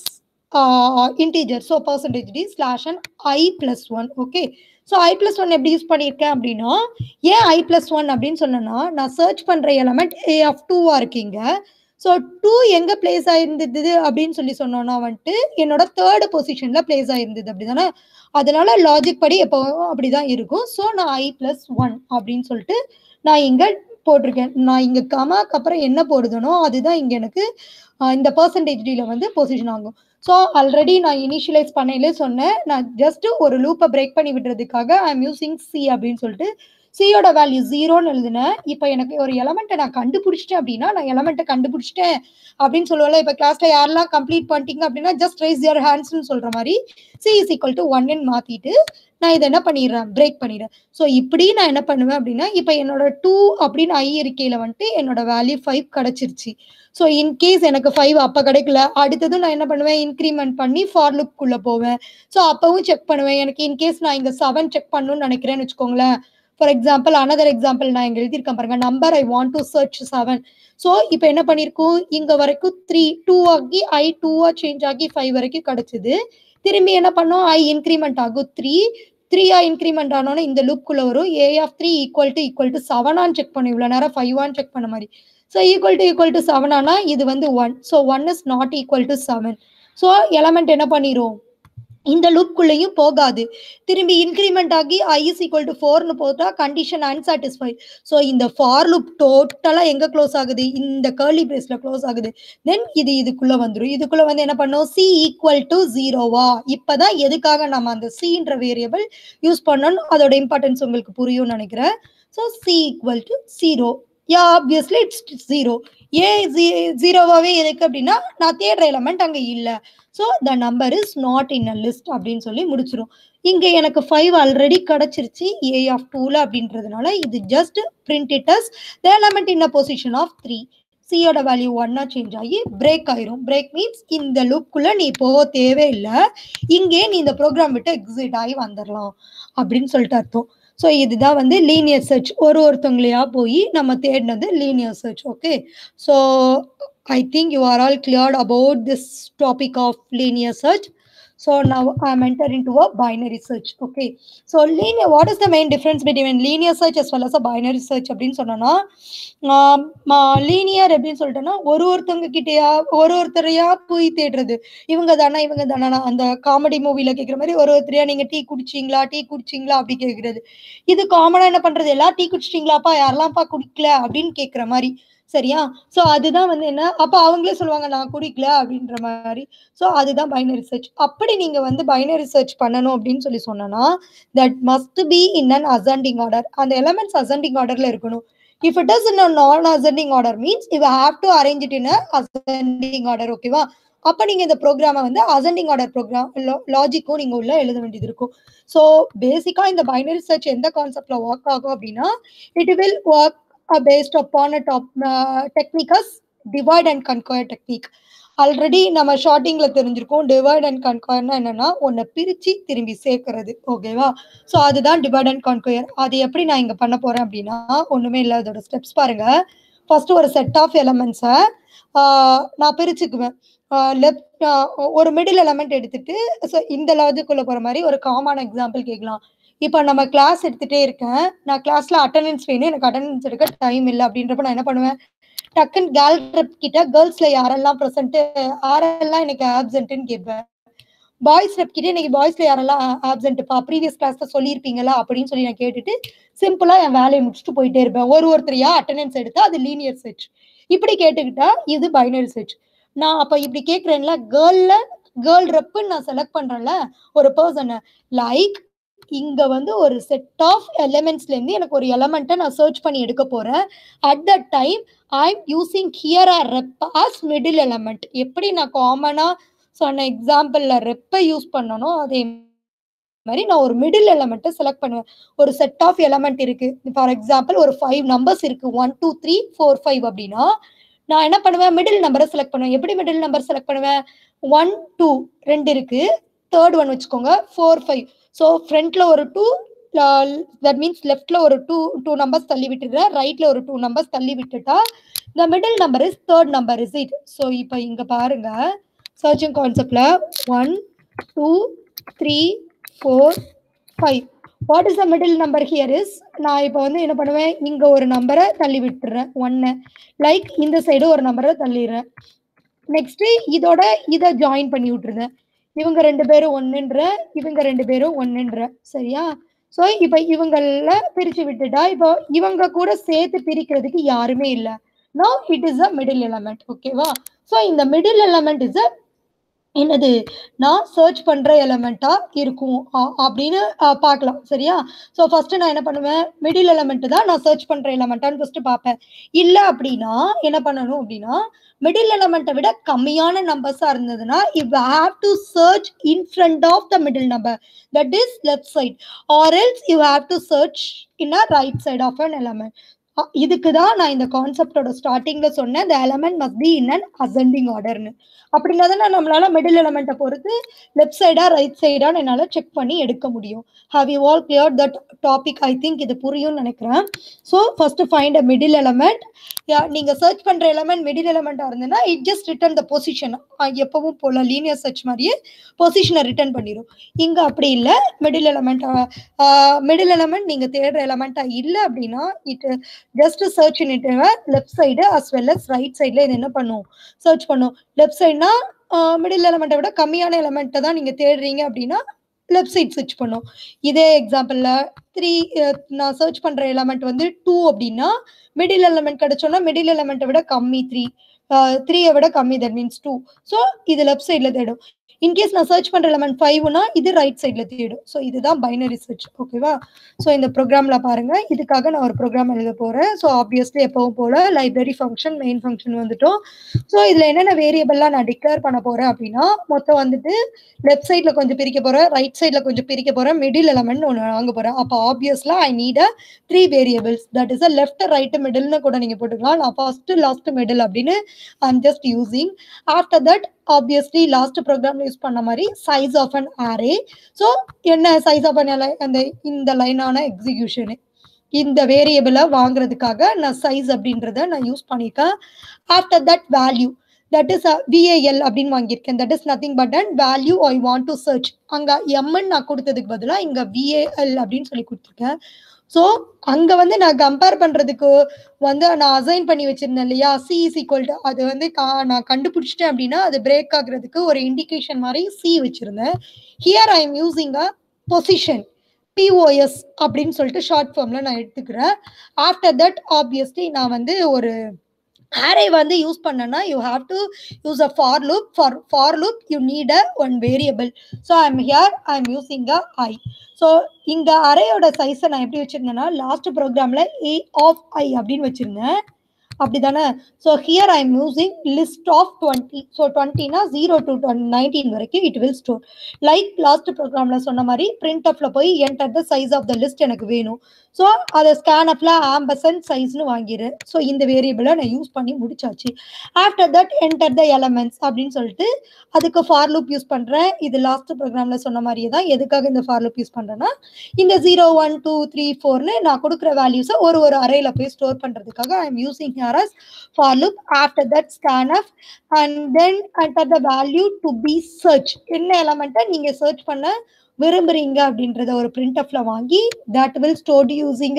integer so percentage d slash and i plus one okay so i plus one எப்படி யூஸ் பண்ணியிருக்கேன் அப்படின்னா ஏன் ஐ பிளஸ் ஒன் அப்படின்னு சொன்னேன்னா நான் சர்ச் பண்ணுற எலமெண்ட் ஏ ஆஃப் டூவாக இருக்கீங்க ஸோ டூ எங்கே பிளேஸ் ஆயிருந்தது அப்படின்னு சொல்லி சொன்னோன்னா வந்துட்டு என்னோட தேர்டு பொசிஷனில் பிளேஸ் ஆயிருந்தது அப்படி தானே அதனால லாஜிக் படி எப்போவும் அப்படி தான் இருக்கும் ஸோ நான் ஐ பிளஸ் ஒன் அப்படின்னு சொல்லிட்டு நான் இங்கே போட்டிருக்கேன் நான் இங்கே கமாக்கு அப்புறம் என்ன போடுதனோ அதுதான் இங்கே எனக்கு இந்த பர்சன்டேஜ் டியில் வந்து பொசிஷன் ஆகும் ஸோ ஆல்ரெடி நான் இனிஷியலைஸ் பண்ணையிலே சொன்னேன் நான் ஜஸ்ட் ஒரு லூப்பை பிரேக் பண்ணி விடுறதுக்காக ஐ எம் யூசிங் சி அப்படின்னு சொல்லிட்டு சியோட வேல்யூ ஜீரோன்னு எழுதினேன் இப்போ எனக்கு ஒரு எலமெண்ட்டை நான் கண்டுபிடிச்சிட்டேன் அப்படின்னா நான் எலமெண்ட்டை கண்டுபிடிச்சிட்டேன் அப்படின்னு சொல்லுவேன் இப்போ கிளாஸ்ல யாரெல்லாம் கம்ப்ளீட் பண்ணிட்டீங்க அப்படின்னா ஜஸ்ட் ரைஸ் யர் ஹேண்ட்ஸ்னு சொல்ற மாதிரி சி இஸ் ஈக்குவல் டு ஒன்னு மாத்திட்டு நான் இதை என்ன பண்ணிடுறேன் பிரேக் பண்ணிடுறேன் ஸோ இப்படி நான் என்ன பண்ணுவேன் அப்படின்னா இப்போ என்னோட டூ அப்படின்னு ஐ இருக்கையில வந்துட்டு என்னோட வேல்யூ ஃபைவ் கிடைச்சிருச்சு ஸோ இன்கேஸ் எனக்கு ஃபைவ் அப்போ கிடைக்கல அடுத்ததும் நான் என்ன பண்ணுவேன் இன்க்ரிமெண்ட் பண்ணி ஃபார் லுக்குள்ளே போவேன் ஸோ அப்பவும் செக் பண்ணுவேன் எனக்கு இன்கேஸ் நான் இங்கே செவன் செக் பண்ணணும்னு நினைக்கிறேன்னு வச்சுக்கோங்களேன் ஃபார் எக்ஸாம்பிள் அனதர் எக்ஸாம்பிள் நான் இங்கே எழுதியிருக்கேன் பாருங்க number I want to search seven so இப்போ என்ன பண்ணியிருக்கோம் இங்கே வரைக்கும் த்ரீ டூ ஆகி ஐ டூவா சேஞ்ச் ஆகி ஃபைவ் வரைக்கும் கிடைச்சிது திரும்பி என்ன பண்ணோம் ஐ இன்க்ரிமெண்ட் ஆகும் த்ரீ த்ரீயா இன்க்ரிமெண்ட் ஆனோன்னா இந்த லுக்குள்ள வரும் a of three equal to equal to செவனான்னு செக் பண்ண இவ்வளோ நேரம் ஃபைவான்னு செக் பண்ண மாதிரி so equal to equal to seven ஆனால் இது வந்து one so one is not equal to seven so element என்ன பண்ணிரும் இந்த லூப்குள்ளேயும் போகாது திரும்பி இன்க்ரிமெண்ட் ஆகி ஐ இஸ் ஈக்குவல் டு ஃபோர்னு போட்டா கண்டிஷன் அன்சாட்டிஸ்ஃபை ஸோ இந்த ஃபார் லூப் டோட்டலாக எங்கே க்ளோஸ் ஆகுது இந்த கேர்லி பிரேஸில் க்ளோஸ் ஆகுது தென் இது இதுக்குள்ளே வந்துடும் இதுக்குள்ளே வந்து என்ன பண்ணும் சி ஈக்குவல் டு ஜீரோவா இப்போ தான் எதுக்காக நம்ம அந்த சின்ற வேரியபிள் யூஸ் பண்ணணும் அதோட இம்பார்ட்டன்ஸ் உங்களுக்கு புரியும்னு நினைக்கிறேன் so c equal to zero yeah obviously it's zero ஏன் ஜீரோவாகவே எதுக்கு அப்படின்னா நான் தேடுற எலமெண்ட் அங்கே இல்லை so the number is not in a list அப்படின்னு சொல்லி முடிச்சிரும் இங்கே எனக்கு ஃபைவ் ஆல்ரெடி கிடச்சிருச்சு ஏ ஆஃப் டூவில் அப்படின்றதுனால இது just print it as the element in a position of three சியோட வேல்யூ ஒன்னா சேஞ்ச் ஆகி பிரேக் ஆயிரும் பிரேக் மீன்ஸ் இந்த லூப்குள்ள நீ போக தேவையில்லை இங்கே நீ இந்த ப்ரோக்ராம் விட்டு எக்ஸிட் ஆகி வந்துடலாம் அப்படின்னு சொல்லிட்டு அர்த்தம் ஸோ இதுதான் வந்து லீனியர் சர்ச் ஒரு ஒருத்தவங்களையா போய் நம்ம தேடினது linear search okay so I think you are all cleared about this topic of linear search So now I'm entering into a binary search. Okay. So linear, what is the main difference between linear search as well as a binary search அப்படின்னு சொன்னோம்னா linear அப்படின்னு சொல்லிட்டோம்னா ஒரு ஒருத்தவங்க கிட்டயா ஒரு ஒருத்தரையா போய் தேடுறது இவங்க தானா இவங்க தானா அந்த காமெடி மூவில கேட்குற மாதிரி ஒரு ஒருத்தரையா நீங்க டீ குடிச்சிங்களா டீ குடிச்சிங்களா அப்படி கேட்கறது இது காமனா என்ன பண்றது எல்லாம் டீ குடிச்சிட்டீங்களாப்பா யாரெல்லாம்ப்பா குடிக்கல அப்படின்னு கேட்குற மாதிரி சரியா ஸோ அதுதான் வந்து என்ன அப்போ அவங்களே சொல்லுவாங்க நான் குடிக்கல அப்படின்ற மாதிரி ஸோ அதுதான் பைனரி சர்ச் அப்படி நீங்க வந்து பைனரி சர்ச் பண்ணணும் அப்படின்னு சொல்லி சொன்னோன்னா that must be in an ascending order அந்த எலமெண்ட்ஸ் அசெண்டிங் ஆர்டர்ல இருக்கணும் if it is in a non ascending order means you have to arrange it in a ascending order ஓகேவா அப்போ நீங்கள் இந்த ப்ரோக்ராமை வந்து அசெண்டிங் ஆர்டர் ப்ரோக்ராம் லாஜிக்கும் நீங்கள் உள்ள எழுத வேண்டியது இருக்கும் ஸோ பேசிக்காக இந்த பைனரி சர்ச் எந்த கான்செப்டில் ஒர்க் ஆகும் அப்படின்னா it will work based upon a top techniques divide and conquer technique already நம்ம ஷார்ட்டிங்கில் தெரிஞ்சிருக்கோம் டிவைட் அண்ட் கன்கொயர்னா என்னன்னா ஒன்றை பிரித்து திரும்பி சேர்க்கறது ஓகேவா ஸோ அதுதான் டிவைட் அண்ட் கன்கொயர் அது எப்படி நான் இங்கே பண்ண போகிறேன் அப்படின்னா ஒன்றுமே இல்லை அதோட ஸ்டெப்ஸ் பாருங்க ஃபர்ஸ்ட் ஒரு செட் ஆஃப் எலமெண்ட்ஸை நான் பிரிச்சுக்குவேன் லெஃப்ட் ஒரு மிடில் எலமெண்ட் எடுத்துட்டு ஸோ இந்த லாஜிக்குள்ள போகிற மாதிரி ஒரு காமன் எக்ஸாம்பிள் கேட்கலாம் இப்போ நம்ம கிளாஸ் எடுத்துகிட்டே இருக்கேன் நான் கிளாஸில் அட்டண்டன்ஸ் வேணும் எனக்கு அட்டண்டன்ஸ் எடுக்க டைம் இல்லை அப்படின்றப்ப நான் என்ன பண்ணுவேன் டக்குன்னு கேர்ள் ரெப் கிட்ட கேர்ள்ஸ்ல யாரெல்லாம் ப்ரெசென்ட் யாரெல்லாம் எனக்கு ஆப்சென்ட்னு கேட்பேன் பாய்ஸ் ரெப் கிட்ட இன்னைக்கு பாய்ஸ்ல யாரெல்லாம் ஆப்சென்ட்ப்பா ப்ரீவியஸ் கிளாஸ்ல சொல்லியிருப்பீங்களா அப்படின்னு சொல்லி நான் கேட்டுட்டு சிம்பிளா என் வேலையை முடிச்சுட்டு போயிட்டே இருப்பேன் ஒரு ஒருத்தரையா அட்டண்டன்ஸ் எடுத்தா அது லீனியர் செர்ச் இப்படி கேட்டுக்கிட்டா இது பைனரி செர்ச் நான் அப்ப இப்படி கேட்கறேன்ல கேர்ள்ல கேர்ள் ரெப்புன்னு நான் செலக்ட் பண்றேன்ல ஒரு பர்சனை லைக் இங்க வந்து ஒரு செட் ஆஃப் எலிமெண்ட்ஸ்ல இருந்து எனக்கு ஒரு எலமெண்ட்டை நான் சர்ச் பண்ணி எடுக்க போறேன் at the time I am using here r rep as middle element எப்படி நான் காமனா சொன்ன எக்ஸாம்பிள்ல ரெப்பை யூஸ் பண்ணணும் அதே மாதிரி நான் ஒரு மிடில் எலமெண்ட்டை செலக்ட் பண்ணுவேன் ஒரு செட் ஆஃப் எலமெண்ட் இருக்கு ஃபார் எக்ஸாம்பிள் ஒரு ஃபைவ் நம்பர்ஸ் இருக்கு one two three four five அப்படின்னா நான் என்ன பண்ணுவேன் மிடில் நம்பரை செலக்ட் பண்ணுவேன் எப்படி மிடில் நம்பர் செலக்ட் பண்ணுவேன் ஒன் டூ ரெண்டு இருக்கு தேர்ட் ஒன் வச்சுக்கோங்க ஃபோர் ஃபைவ் ஸோ ஃப்ரண்ட்ல ஒரு டூ தட் மீன்ஸ் லெஃப்ட்ல ஒரு டூ டூ நம்பர்ஸ் தள்ளி விட்டுடுறேன் ரைட்ல ஒரு டூ நம்பர்ஸ் தள்ளி விட்டுட்டா the middle number is third number is it so இப்போ இங்க பாருங்க சர்ச்சிங் கான்செப்ட்ல one two three four five what is the middle number here is நான் இப்போ வந்து என்ன பண்ணுவேன் இங்க ஒரு நம்பரை தள்ளி விட்டுறேன் ஒன்னு லைக் இந்த சைடு ஒரு நம்பரை தள்ளிடுறேன் நெக்ஸ்ட் இதோட இதை ஜாயின் பண்ணி விட்டுருந்தேன் இவங்க ரெண்டு பேரும் ஒன்னுன்ற இவங்க ரெண்டு பேரும் ஒன்னுன்ற சரியா ஸோ இப்போ இவங்கள பிரிச்சு விட்டுட்டா இப்போ இவங்க கூட சேர்த்து பிரிக்கிறதுக்கு யாருமே இல்லை no it is a middle element ஓகேவா ஸோ இந்த மிடில் எலமெண்ட் இஸ் அ என்னது நான் சர்ச் பண்ற எலமெண்டா இருக்கும் அப்படின்னு பார்க்கலாம் சரியா ஸோ ஃபர்ஸ்ட் நான் என்ன பண்ணுவேன் மிடில் எலமெண்ட் தான் நான் சர்ச் பண்ற எலமெண்டான்னு ஃபர்ஸ்ட் பார்ப்பேன் இல்லை அப்படின்னா என்ன பண்ணணும் அப்படின்னா மிடில் எலமெண்ட்டை விட கம்மியான நம்பர்ஸா இருந்ததுன்னா we have to search in front of the middle number that is left side or else you have to search in a right side of an element இதுக்கு தான் நான் இந்த கான்செப்டோட ஸ்டார்டிங்ல சொன்னேன் the element must be in an ascending ஆர்டர்னு அப்படின்னா தான் நம்மளால மிடில் எலமெண்ட்டை பொறுத்து லெஃப்ட் சைடா ரைட் சைடான்னு என்னால் செக் பண்ணி எடுக்க முடியும் have you all clear that topic I think இது புரியும்னு நினைக்கிறேன் so first find a middle element நீங்க சர்ச் பண்ற எலமெண்ட் மிடில் எலமெண்டா இருந்ததுன்னா it just return the position எப்பவும் போல லீனியர் சர்ச் மாதிரியே பொசிஷனை ரிட்டர்ன் பண்ணிடும் இங்க அப்படி இல்லை மிடில் எலமெண்ட் மிடில் எலமெண்ட் நீங்க தேடுற எலமெண்டா இல்லை அப்படின்னா it just search it left side as well as right சைட்ல இது என்ன பண்ணும் சர்ச் பண்ணும் லெஃப்ட் சைட்னா மிடில் எலமெண்ட்டை விட கம்மியான எலமெண்ட்டை தான் நீங்க தேடுறீங்க அப்படின்னா லெஃப்ட் சைட் சர்ச் பண்ணும் இதே எக்ஸாம்பிள்ல த்ரீ நான் சர்ச் பண்ற எலமெண்ட் வந்து டூ அப்படின்னா மிடில் எலமெண்ட் கிடைச்சோன்னா மிடில் எலமெண்ட்டை விட கம்மி த்ரீ த்ரீயை விட கம்மி தட் மீன்ஸ் டூ ஸோ இது லெஃப்ட் சைட்ல தேடும் இன்கேஸ் நான் சர்ச் பண்ற எலமெண்ட் ஃபைவ்னா இது ரைட் சைட்ல தேடும் ஸோ இதுதான் பைனரி சர்ச் ஓகேவா ஸோ இந்த ப்ரோக்ராம்ல பாருங்க இதுக்காக நான் ஒரு ப்ரோக்ராம் எழுத போறேன் ஸோ ஆப்வியஸ்லி எப்பவும் போல லைப்ரரி ஃபங்க்ஷன் மெயின் ஃபங்க்ஷன் வந்துட்டோம் ஸோ இதுல என்னென்ன வேரியபிள்லாம் நான் டிக்ளேர் பண்ண போறேன் அப்படின்னா மொத்தம் வந்துட்டு லெஃப்ட் சைட்ல கொஞ்சம் பிரிக்க போறேன் ரைட் சைட்ல கொஞ்சம் பிரிக்க போறேன் மிடில் எலமெண்ட் ஒன்று வாங்க போறேன் அப்போ obviously I need a three variables that is a left right மிடில்னு கூட நீங்க போட்டுக்கலாம் நான் ஃபர்ஸ்ட் லாஸ்ட் மிடில் அப்படின்னு I am just using after that obviously last ப்ரோக்ராம்ல யூஸ் பண்ண மாதிரி size of an array so என்ன சைஸ் ஆஃப் அன் அந்த இந்த லைனான எக்ஸிகியூஷனு இந்த வேரியபிளை வாங்குறதுக்காக நான் சைஸ் அப்படின்றத நான் யூஸ் பண்ணியிருக்கேன் after that value that is VAL அப்படின்னு வாங்கியிருக்கேன் that is nothing but and value I want to search அங்கே எம்என் நான் கொடுத்ததுக்கு பதிலாக இங்கே விஏஎல் அப்படின்னு சொல்லி கொடுத்துருக்கேன் ஸோ அங்கே வந்து நான் கம்பேர் பண்ணுறதுக்கு வந்து நான் அசைன் பண்ணி வச்சிருந்தேன் இல்லையா சி இஸ் ஈக்குவல் டு அது வந்து கா நான் கண்டுபிடிச்சிட்டேன் அப்படின்னா அது பிரேக் ஆகுறதுக்கு ஒரு இண்டிகேஷன் மாதிரி சி வச்சிருந்தேன் here I am using a position POS அப்படின்னு சொல்லிட்டு ஷார்ட் ஃபார்ம்ல நான் எடுத்துக்கிறேன் ஆஃப்டர் தட் ஆப்வியஸ்லி நான் வந்து ஒரு அரே வந்து யூஸ் பண்ணனா you have to use a for loop for for loop you need a one variable so I am here I am using a i so இந்த அரையோட சைஸை நான் எப்படி வச்சிருந்தேன்னா லாஸ்ட் ப்ரோக்ராம்ல ஏ ஆஃப் ஐ அப்படின்னு வச்சிருந்தேன் அப்படிதானே so here I am using list of twenty so டுவெண்ட்டினா ஜீரோ டு நைன்டீன் வரைக்கும் it will store like last ப்ரோக்ராம்ல சொன்ன மாதிரி பிரிண்ட் ஆஃப்ல போய் enter the size of the list எனக்கு வேணும் ஸோ அதை ஸ்கேன் அப்ல ஆம்பசன் சைஸ்னு வாங்கிடு ஸோ இந்த வேரியபிளை நான் யூஸ் பண்ணி முடிச்சாச்சு after that enter the elements அப்படின்னு சொல்லிட்டு அதுக்கு ஃபார் லூப் யூஸ் பண்றேன் இது லாஸ்ட் ப்ரோக்ராம்ல சொன்ன மாதிரியே தான் எதுக்காக இந்த ஃபார் லூப் யூஸ் பண்றேன்னா இந்த ஜீரோ ஒன் டூ த்ரீ ஃபோர்னு நான் கொடுக்குற வேல்யூஸை ஒரு ஒரு அறையில போய் ஸ்டோர் பண்றதுக்காக I am using here as for loop after that scanf and then enter the value to be search என்ன எலமெண்ட்டை நீங்க சர்ச் பண்ண விரும்புறீங்க அப்படின்றத ஒரு பிரிண்ட் ஆஃப்ல வாங்கி that will stored using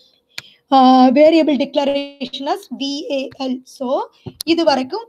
variable declaration as VAL so இது வரைக்கும்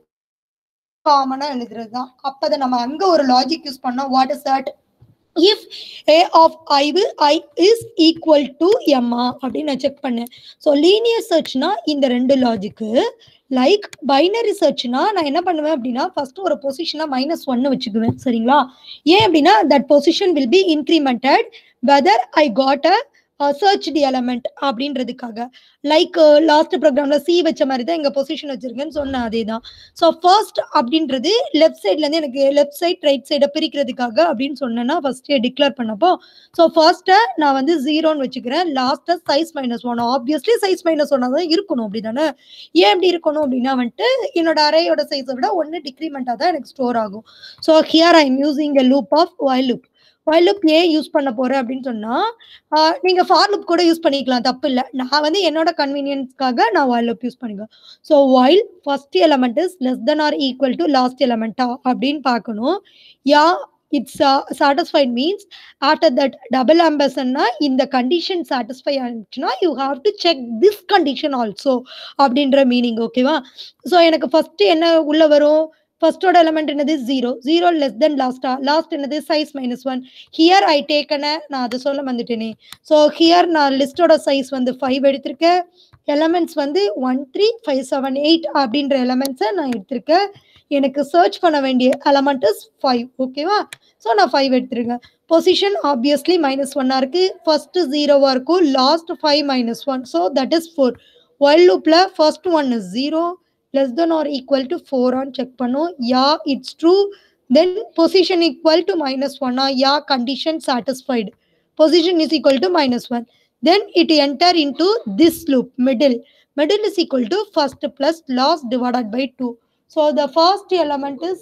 காமனா எழுதுறது தான் அப்போ நம்ம அங்க ஒரு லாஜிக் யூஸ் பண்ணோம் what is that if a of i will i is equal to எம்மா அப்படின்னு நான் செக் பண்ணேன் ஸோ லீனியர் சர்ச்னா இந்த ரெண்டு லாஜிக்கு லைக் பைனரி சர்ச்னா நான் என்ன பண்ணுவேன் அப்படின்னா ஃபர்ஸ்ட் ஒரு பொசிஷனா மைனஸ் ஒன்னு வச்சுக்குவேன் சரிங்களா ஏன் அப்படின்னா that position will be incremented whether I got a search the element அப்படின்றதுக்காக லைக் லாஸ்ட் ப்ரோக்ராம்ல சி வச்ச மாதிரி தான் எங்க பொசிஷன் வச்சிருக்கேன்னு சொன்னேன் அதே தான் ஸோ ஃபர்ஸ்ட் அப்படின்றது லெஃப்ட் சைட்ல இருந்து எனக்கு லெஃப்ட் சைட் ரைட் சைடை பிரிக்கிறதுக்காக அப்படின்னு சொன்னேன்னா ஃபர்ஸ்ட் டிக்ளேர் பண்ணப்போ ஸோ ஃபர்ஸ்ட்டை நான் வந்து ஜீரோன்னு வச்சுக்கிறேன் லாஸ்ட்டை size minus one obviously size minus ஒன்னாக தான் இருக்கணும் அப்படி தானே ஏன் அப்படி இருக்கணும் அப்படின்னா வந்துட்டு என்னோட அறையோட சைஸை விட ஒன்று டிக்ரிமெண்ட்டாக தான் எனக்கு ஸ்டோர் ஆகும் so here I am using a loop of while loop while loop ஏன் யூஸ் பண்ண போறேன் அப்படின்னு சொன்னா ஆஹ் நீங்க ஃபார் லூப் கூட யூஸ் பண்ணிக்கலாம் தப்பு இல்லை நான் வந்து என்னோட கன்வீனியன்ஸ்க்காக நான் ஒய் லூப் யூஸ் பண்ணிக்குவேன் so while first element is less than or equal to last எலமெண்டா அப்படின்னு பார்க்கணும் yeah it's satisfied means after that double ஆம்பசன்னா இந்த கண்டிஷன் சாட்டிஸ்ஃபை ஆனிச்சுன்னா you have to check this condition also அப்படின்ற மீனிங் ஓகேவா so எனக்கு ஃபர்ஸ்ட் என்ன உள்ள வரும் ஃபர்ஸ்டோட எலமெண்ட் என்னது ஜீரோ ஜீரோ லெஸ் தென் லாஸ்டா லாஸ்ட் என்னது size minus one here I taken நான் அதை சொல்ல வந்துட்டேனே ஸோ ஹியர் நான் லிஸ்டோட சைஸ் வந்து ஃபைவ் எடுத்திருக்கேன் எலமெண்ட்ஸ் வந்து one three five seven eight அப்படின்ற எலமெண்ட்ஸை நான் எடுத்திருக்கேன் எனக்கு சர்ச் பண்ண வேண்டிய எலமெண்ட் இஸ் ஃபைவ் ஓகேவா ஸோ நான் ஃபைவ் எடுத்துருக்கேன் பொசிஷன் ஆப்வியஸ்லி மைனஸ் ஒன்னாக இருக்கு ஃபர்ஸ்ட் ஜீரோவாக இருக்கும் last five minus one so that is four while லூப்பில் first one is zero less than or equal to 4 on check பண்ணும் yeah it's true then position equal to minus 1 ah yeah condition satisfied position is equal to minus 1 then it enter into this loop middle middle is equal to first plus last divided by 2 so the first element is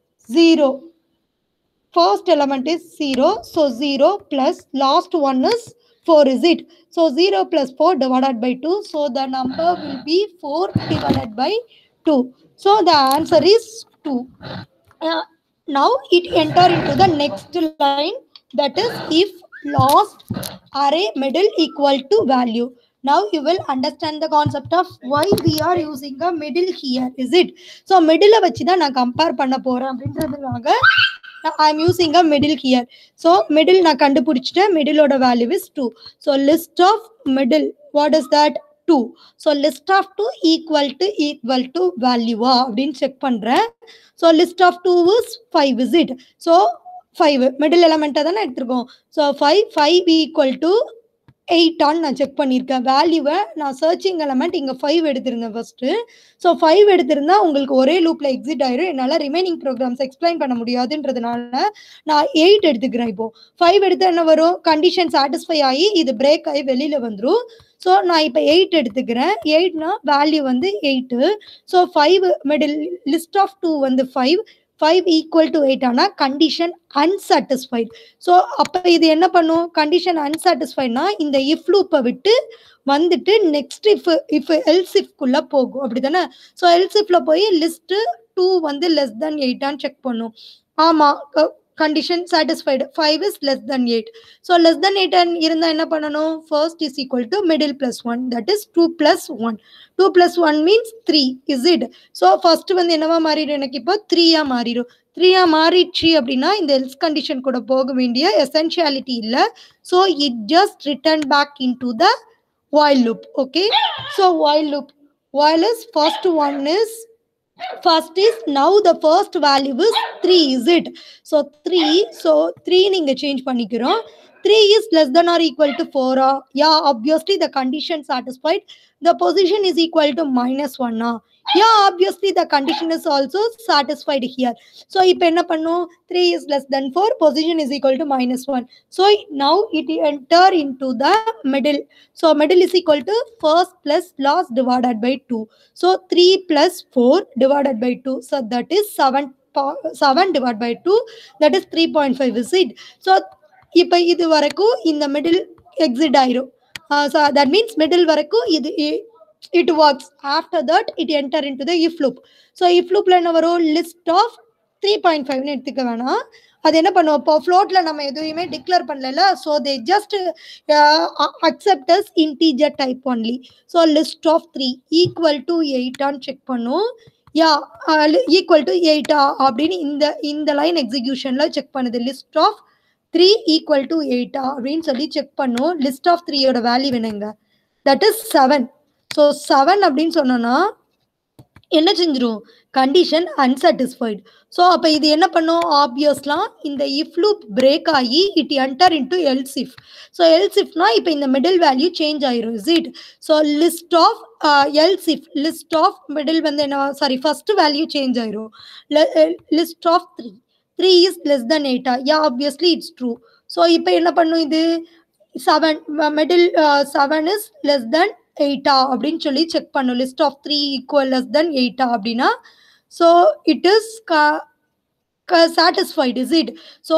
0 first element is 0 so 0 plus last one is 4 is it so 0 plus 4 divided by 2 so the number will be 4 divided by 2 so the answer is 2 Uh, now it enter into the next line that is if last array middle equal to value now you will understand the concept of why we are using a middle here is it so middle வச்சு தான் நான் compare பண்ண போறேன் அப்படின்றதுக்காக I am using a middle here so middle நான் கண்டுபிடிச்சிட்டேன் மிடிலோட value is two so list of middle what is that two so list of two equal to equal to வேல்யூவா அப்படின்னு செக் பண்ணுறேன் so list of two is five is it so five middle எலமெண்ட்டாக தானே எடுத்திருக்கோம் so five five equal to எயிட்டான்னு நான் check பண்ணியிருக்கேன் வேல்யூவை நான் சர்ச்சிங் எலமெண்ட் இங்கே ஃபைவ் எடுத்திருந்தேன் ஃபர்ஸ்ட்டு ஸோ ஃபைவ் எடுத்திருந்தா உங்களுக்கு ஒரே லூப்பில் எக்ஸிட் ஆயிரும் என்னால் ரிமைனிங் ப்ரோக்ராம்ஸ் எக்ஸ்பிளைன் பண்ண முடியாதுன்றதுனால நான் எயிட் எடுத்துக்கிறேன் இப்போ ஃபைவ் எடுத்தா என்ன வரும் கண்டிஷன் சாட்டிஸ்ஃபை ஆகி இது பிரேக் ஆகி வெளியில் வந்துடும் ஸோ நான் இப்போ எயிட் எடுத்துக்கிறேன் எயிட்னா வேல்யூ வந்து eight so five middle list of two வந்து five five equal to eight ஆனால் கண்டிஷன் அன்சாட்டிஸ்ஃபைட் ஸோ அப்போ இது என்ன பண்ணும் கண்டிஷன் அன்சாட்டிஸ்ஃபைட்னா இந்த இஃப் லூப்பை விட்டு வந்துட்டு நெக்ஸ்ட் இஃப் இஃப் எல்ஸ் இஃப்குள்ளே போகும் அப்படி தானே ஸோ எல்ஸ் இஃப்ல போய் லிஸ்ட்டு டூ வந்து லெஸ் தென் எயிட்டான்னு செக் பண்ணும் ஆமாம் condition satisfied five is less than eight so less than eight இருந்தால் என்ன பண்ணணும் first is equal to middle plus one that is two plus one two plus one means three is it so first வந்து என்னவா மாறிடும் எனக்கு இப்போ த்ரீயா மாறிடும் த்ரீயா மாறிடுச்சு அப்படின்னா இந்த எல்ஸ் கண்டிஷன் கூட போக வேண்டிய எசென்ஷியாலிட்டி இல்லை so it just return back in to the while loop okay so while loop while is first one is first is now the first value is 3 is it so 3 so 3 நீங்க change பண்ணிக்கிறோம் 3 is less than or equal to 4 ah? yeah obviously the condition satisfied the position is equal to minus 1 ah? yeah obviously the condition is also satisfied here so இப்போ என்ன பண்ணும் 3 is less than 4 position is equal to minus 1 so now it enter into the middle so middle is equal to first plus last divided by 2 so 3 plus 4 divided by 2 so that is 7 po- 7 divided by 2 that is 3.5 is it so இப்போ இது வரைக்கும் இந்த middle exit ஆயிரும் so that means middle வரைக்கும் இது it works after that it enter in to the if loop so if லூப்ல என்ன வரும் லிஸ்ட் ஆஃப் த்ரீ பாயிண்ட் ஃபைவ்னு எடுத்துக்க வேணாம் அது என்ன பண்ணுவோம் இப்போ ஃப்ளோட்ல நம்ம எதுவுமே டிக்ளேர் பண்ணல so they just accepts integer type only so list of three equal to எயிட்டான்னு செக் பண்ணும் யா ஈக்குவல் டு எயிட்டா அப்படின்னு இந்த இந்த லைன் எக்ஸிக்யூஷன்ல செக் பண்ணுது list of three equal to எயிட்டா அப்படின்னு சொல்லி செக் பண்ணும் லிஸ்ட் ஆஃப் த்ரீயோட வேல்யூ என்னங்க that is seven so seven அப்படின்னு சொன்னோன்னா என்ன செஞ்சிரும் கண்டிஷன் அன்சாட்டிஸ்ஃபைடு ஸோ அப்போ இது என்ன பண்ணும் ஆப்வியஸ்லாம் இந்த இஃப் லூப் பிரேக் ஆகி it enter into else if so else இஃப்னா இப்போ இந்த மிடில் வேல்யூ சேஞ்ச் ஆயிரும் is it so list of else if list of middle வந்து என்ன சாரி ஃபர்ஸ்ட் வேல்யூ சேஞ்ச் ஆயிரும் list of three three is less than எயிட்டா yeah obviously it's true so இப்போ என்ன பண்ணும் இது seven middle seven is less than எயிட்டா அப்படின்னு சொல்லி செக் பண்ணும் list of three equal less than எயிட்டா அப்படின்னா so it is satisfied is it so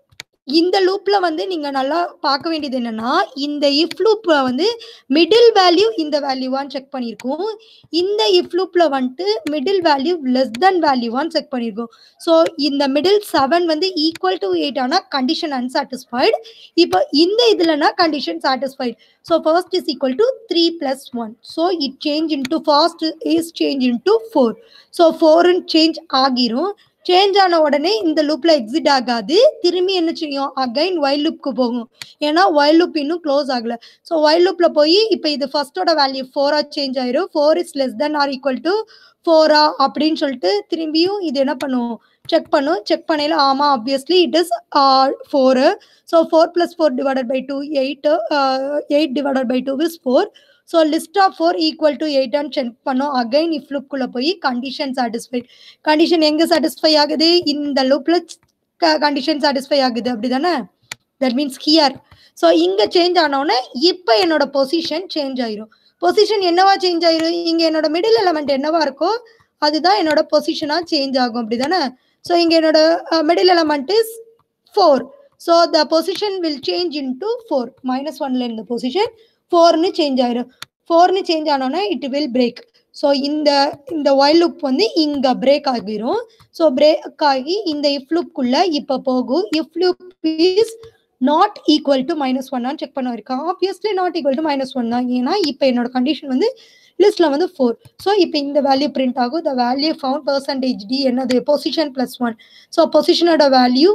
இந்த லூப்ல வந்து நீங்க நல்லா பார்க்க வேண்டியது என்னன்னா இந்த இஃப் லூப்ல வந்து மிடில் வேல்யூ இந்த வேல்யூவான்னு செக் பண்ணியிருக்கோம் இந்த இஃப் லூப்ல வந்துட்டு மிடில் வேல்யூ லெஸ் தென் வேல்யூவான்னு செக் பண்ணியிருக்கோம் ஸோ இந்த மிடில் செவன் வந்து ஈக்குவல் டு எயிட் ஆனால் கண்டிஷன் அன்சாட்டிஸ்ஃபைடு இப்போ இந்த இதுலனா condition satisfied so first is equal to three plus one so it change into first is change into four so ஃபோருன்னு change ஆகிரும் சேஞ்ச் ஆன உடனே இந்த லூப்ல எக்ஸிட் ஆகாது திரும்பி என்ன செய்யும் அகைன் ஒயில் லூப்க்கு போகும் ஏன்னா ஒயில் லூப் இன்னும் க்ளோஸ் ஆகல ஸோ ஒயில் லூப்ல போய் இப்போ இது ஃபர்ஸ்டோட வேல்யூ ஃபோரா சேஞ்ச் ஆயிரும் four is less than or equal to ஃபோரா அப்படின்னு சொல்லிட்டு திரும்பியும் இது என்ன பண்ணும் செக் பண்ணும் செக் பண்ணையில ஆமா obviously it is four so four plus four divided by two eight eight divided by two is four so list of four equal to எயிட்னு செக் பண்ணோம் அகைன் இஃப் லூப்குள்ளே போய் கண்டிஷன் சாட்டிஸ்ஃபைட் கண்டிஷன் எங்கே satisfy ஆகுது இந்த லூப்பில் condition satisfy ஆகுது அப்படி தானே தட் மீன்ஸ் ஹியர் ஸோ இங்கே சேஞ்ச் ஆனோடனே இப்போ என்னோட பொசிஷன் சேஞ்ச் ஆயிரும் பொசிஷன் என்னவா சேஞ்ச் ஆயிரும் இங்கே என்னோட மிடில் எலமெண்ட் என்னவா இருக்கோ அதுதான் என்னோட பொசிஷனாக சேஞ்ச் ஆகும் அப்படி தானே ஸோ இங்கே என்னோட middle element is four so the position will change into four minus ஒன்ல இருந்த பொசிஷன் ஃபோர்னு சேஞ்ச் ஆயிரும் ஃபோர்னு சேஞ்ச் ஆனோன்னா இட் வில் பிரேக் ஸோ இந்த இந்த ஒயில் லுப் வந்து இங்கே பிரேக் ஆகிரும் ஸோ பிரேக் ஆகி இந்த இஃப் லுப்குள்ள இப்போ போகும் if loop is not equal to minus ஒன்னான்னு செக் பண்ண இருக்கேன் obviously not equal to minus one தான் ஏன்னா இப்போ என்னோட கண்டிஷன் வந்து லிஸ்ட்ல வந்து ஃபோர் ஸோ இப்போ இந்த வேல்யூ பிரிண்ட் ஆகும் the value found percentage d என்னது பொசிஷன் பிளஸ் ஒன் ஸோ பொசிஷனோட value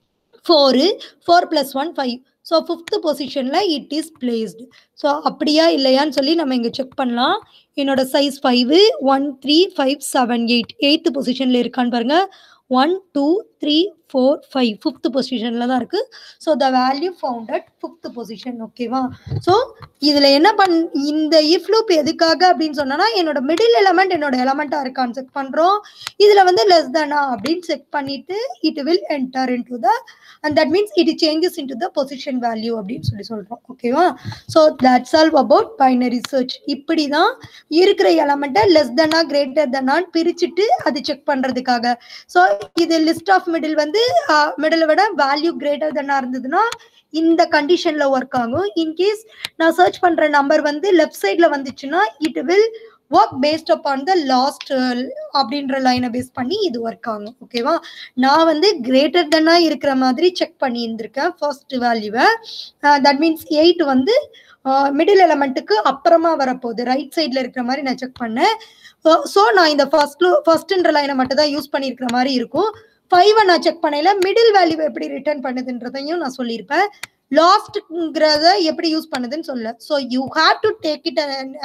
four four plus one five so fifth பொசிஷனில் இட் இஸ் பிளேஸ்டு ஸோ அப்படியா இல்லையான்னு சொல்லி நம்ம இங்கே செக் பண்ணலாம் என்னோட size five one three five seven eight eight பொசிஷனில் இருக்கான்னு பாருங்கள் one two three four five fifth பொசிஷனில் தான் இருக்குது so the value found at fifth position ஓகேவா ஸோ இதில் என்ன பண் இந்த இஃப் லூப் எதுக்காக அப்படின்னு சொன்னோன்னா என்னோட மிடில் எலமெண்ட் என்னோட எலமெண்ட்டாக இருக்கான்னு செக் பண்ணுறோம் இதில் வந்து லெஸ் தானா அப்படின்னு செக் பண்ணிட்டு it will enter in to the and that means it changes in to the position value அப்படின்னு சொல்லி சொல்கிறோம் ஓகேவா so that's all about binary search இப்படி தான் இருக்கிற எலமெண்ட்டை லெஸ் தனா கிரேட்டர் தனான்னு பிரிச்சுட்டு அது செக் பண்ணுறதுக்காக ஸோ இது லிஸ்ட் ஆஃப் மிடில் வந்து மிடில் விட வேல்யூ கிரேட்டர் தனா இருந்ததுன்னா இந்த கண்டிஷன்ல ஒர்க் ஆகும் இன்கேஸ் நான் சர்ச் பண்ற நம்பர் வந்து லெஃப்ட் சைட்ல வந்துச்சுன்னா it will work based upon the last அப்படின்ற லைனை பேஸ் பண்ணி இது ஒர்க் ஆகும் ஓகேவா நான் வந்து கிரேட்டர் தென்னா இருக்கிற மாதிரி செக் பண்ணி இருந்திருக்கேன் ஃபர்ஸ்ட் வேல்யூவை தட் மீன்ஸ் எயிட் வந்து மிடில் எலமெண்ட்டுக்கு அப்புறமா வரப்போகுது ரைட் சைடில் இருக்கிற மாதிரி நான் செக் பண்ணேன் ஸோ நான் இந்த ஃபர்ஸ்ட் ஃபர்ஸ்ட்ன்ற லைனை மட்டும் தான் யூஸ் பண்ணியிருக்கிற மாதிரி இருக்கும் ஃபைவை நான் செக் பண்ணல மிடில் வேல்யூ எப்படி ரிட்டர்ன் பண்ணுதுன்றதையும் நான் சொல்லியிருப்பேன் லாஸ்ட்ங்கிறத எப்படி யூஸ் பண்ணுதுன்னு சொல்ல so you have to take it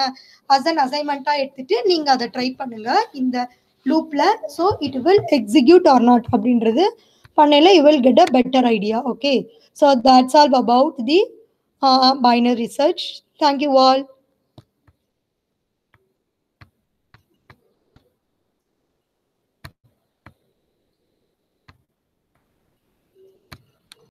as an அசைன்மெண்ட்டாக எடுத்துட்டு நீங்க அதை ட்ரை பண்ணுங்க இந்த லூப்ல so it will execute or not அப்படின்றது பண்ணையில you will get a better idea okay so that's all about the uh, binary research thank you all